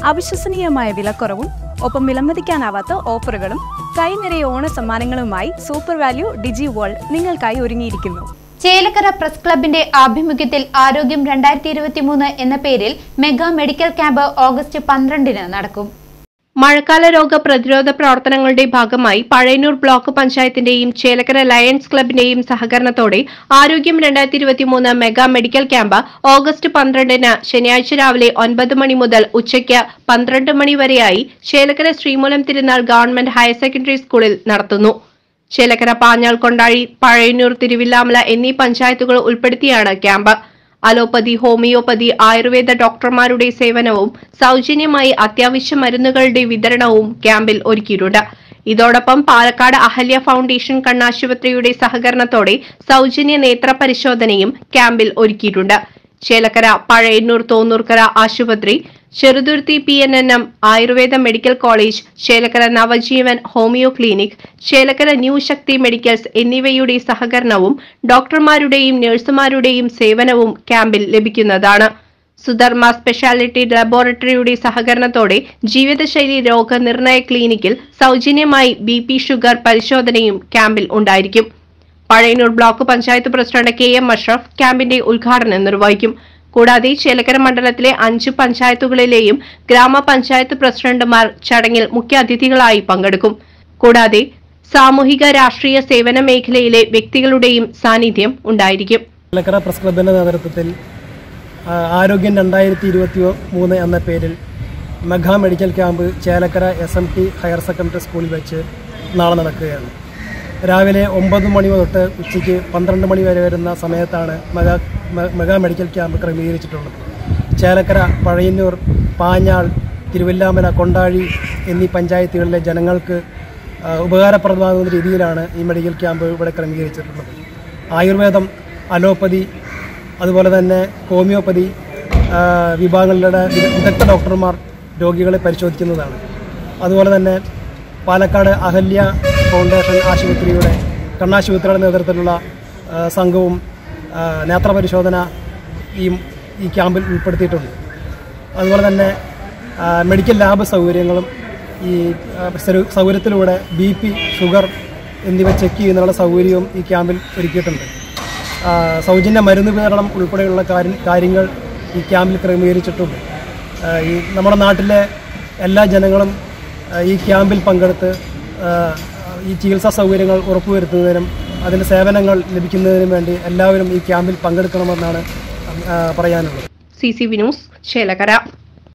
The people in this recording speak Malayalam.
അവിശ്വസനീയമായ വിലക്കുറവും ഒപ്പം വിലമതിക്കാനാവാത്ത ഓഫറുകളും കൈനിറയ ഓണ സമ്മാനങ്ങളുമായി സൂപ്പർ വാല്യൂ ഡിജി വേൾഡ് നിങ്ങൾക്കായി ഒരുങ്ങിയിരിക്കുന്നു ചേലക്കര പ്രസ് ക്ലബിന്റെ ആഭിമുഖ്യത്തിൽ ആരോഗ്യം രണ്ടായിരത്തി ഇരുപത്തിമൂന്ന് എന്ന പേരിൽ മെഗാ മെഡിക്കൽ ക്യാമ്പ് ഓഗസ്റ്റ് പന്ത്രണ്ടിന് നടക്കും മഴക്കാല രോഗ പ്രതിരോധ പ്രവർത്തനങ്ങളുടെ ഭാഗമായി പഴയന്നൂർ ബ്ലോക്ക് പഞ്ചായത്തിന്റെയും ചേലക്കര ലയൺസ് ക്ലബിന്റെയും സഹകരണത്തോടെ ആരോഗ്യം രണ്ടായിരത്തി ഇരുപത്തിമൂന്ന് മെഗാ മെഡിക്കൽ ക്യാമ്പ് ഓഗസ്റ്റ് പന്ത്രണ്ടിന് ശനിയാഴ്ച രാവിലെ ഒൻപത് മണി മുതൽ ഉച്ചയ്ക്ക് പന്ത്രണ്ട് മണി വരെയായി ചേലക്കര ശ്രീമൂലം തിരുനാൾ ഗവൺമെന്റ് ഹയർ സെക്കൻഡറി സ്കൂളിൽ നടത്തുന്നു ചേലക്കര പാഞ്ഞാൾ കൊണ്ടാഴി പഴയന്നൂർ തിരുവില്ലാമല എന്നീ പഞ്ചായത്തുകൾ ഉൾപ്പെടുത്തിയാണ് ക്യാമ്പ് അലോപ്പതി ഹോമിയോപ്പതി ആയുർവേദ ഡോക്ടർമാരുടെ സേവനവും സൗജന്യമായി അത്യാവശ്യ മരുന്നുകളുടെ വിതരണവും ക്യാമ്പിൽ ഒരുക്കിയിട്ടുണ്ട് ഇതോടൊപ്പം പാലക്കാട് അഹല്യ ഫൗണ്ടേഷൻ കണ്ണാശുപത്രിയുടെ സഹകരണത്തോടെ സൗജന്യ നേത്ര പരിശോധനയും ക്യാമ്പിൽ ഒരുക്കിയിട്ടുണ്ട് ചേലക്കര പഴയന്നൂർ തോന്നൂർക്കര ആശുപത്രി Cheruthuruthy P N N M Ayurveda medical college Chelakkara Navajeevan homeo clinic Chelakkara new Shakthi medicals എന്നിവയുടെ സഹകരണവും ഡോക്ടർമാരുടെയും നഴ്സുമാരുടെയും സേവനവും ക്യാമ്പിൽ ലഭിക്കുന്നതാണ് സുധർമ്മ സ്പെഷ്യാലിറ്റി ലബോറട്ടറിയുടെ സഹകരണത്തോടെ ജീവിതശൈലി രോഗനിർണയ ക്ലിനിക്കിൽ സൗജന്യമായി ബി പി ഷുഗർ പരിശോധനയും ക്യാമ്പിൽ ഉണ്ടായിരിക്കും Pazhayannur block panchayat president K M Ashraf ക്യാമ്പിന്റെ ഉദ്ഘാടനം നിർവഹിക്കും കൂടാതെ ചേലക്കര മണ്ഡലത്തിലെ അഞ്ച് പഞ്ചായത്തുകളിലെയും ഗ്രാമപഞ്ചായത്ത് പ്രസിഡന്റുമാർ ചടങ്ങിൽ മുഖ്യാതിഥികളായി പങ്കെടുക്കും കൂടാതെ സാമൂഹിക രാഷ്ട്രീയ സേവന മേഖലയിലെ വ്യക്തികളുടെയും സാന്നിധ്യം ഉണ്ടായിരിക്കും ചേലക്കര പ്രസ് ക്ലബിൻ്റെ നേതൃത്വത്തിൽ ആ, ആരോഗ്യം രണ്ടായിരത്തി ഇരുപത്തി മൂന്ന് എന്ന പേരിൽ mega medical camp Chelakkara S M T higher secondary സ്കൂളിൽ വെച്ച് നാളെ നടക്കുകയാണ് രാവിലെ ഒമ്പത് മണി തൊട്ട് ഉച്ചയ്ക്ക് പന്ത്രണ്ട് മണി വരെ വരുന്ന സമയത്താണ് മെഗാ മെ- മെഗാ മെഡിക്കൽ ക്യാമ്പ് ക്രമീകരിച്ചിട്ടുള്ളത് ചേലക്കര പഴയന്നൂർ പാഞ്ഞാൾ തിരുവല്ലാമല കൊണ്ടാഴി എന്നീ പഞ്ചായത്തുകളിലെ ജനങ്ങൾക്ക് ആ, ഉപകാരപ്രദമാകുന്ന രീതിയിലാണ് ഈ മെഡിക്കൽ ക്യാമ്പ് ഇവിടെ ക്രമീകരിച്ചിട്ടുള്ളത് ആയുർവേദം അലോപ്പതി അതുപോലെ തന്നെ ഹോമിയോപ്പതി ആ, വിഭാഗങ്ങളിലെ വിദ- വിദഗ്ധ ഡോക്ടർമാർ രോഗികളെ പരിശോധിക്കുന്നതാണ് അതുപോലെ തന്നെ പാലക്കാട് അഹല്യ ഫൗണ്ടേഷൻ ആശുപത്രിയുടെ കണ്ണാശുപത്രിയുടെ നേതൃത്വത്തിലുള്ള ആ, സംഘവും ആ, നേത്രപരിശോധന ഈ ഈ ക്യാമ്പിൽ ഉൾപ്പെടുത്തിയിട്ടുണ്ട് അതുപോലെ തന്നെ ആ, മെഡിക്കൽ ലാബ് സൗകര്യങ്ങളും ഈ ആ, സൗ- സൗകര്യത്തിലൂടെ ബി പി ഷുഗർ എന്നിവ ചെക്ക് ചെയ്യുന്നതിനുള്ള സൗകര്യവും ഈ ക്യാമ്പിൽ ഒരുക്കിയിട്ടുണ്ട് ആ, സൗജന്യ മരുന്ന് വിതരണം ഉൾപ്പെടെയുള്ള കാര്യ- കാര്യങ്ങൾ ഈ ക്യാമ്പിൽ ക്രമീകരിച്ചിട്ടുണ്ട് ആ, ഈ നമ്മുടെ നാട്ടിലെ എല്ലാ ജനങ്ങളും ആ, ഈ ക്യാമ്പിൽ പങ്കെടുത്ത് ആ, ഈ ചികിത്സാ സൗകര്യങ്ങൾ ഉറപ്പുവരുത്തുന്നതിനും അതിൻ്റെ സേവനങ്ങൾ ലഭിക്കുന്നതിനും വേണ്ടി എല്ലാവരും ഈ ക്യാമ്പിൽ പങ്കെടുക്കണമെന്നാണ് ആ, പറയാനുള്ളത് C C V News Chelakkara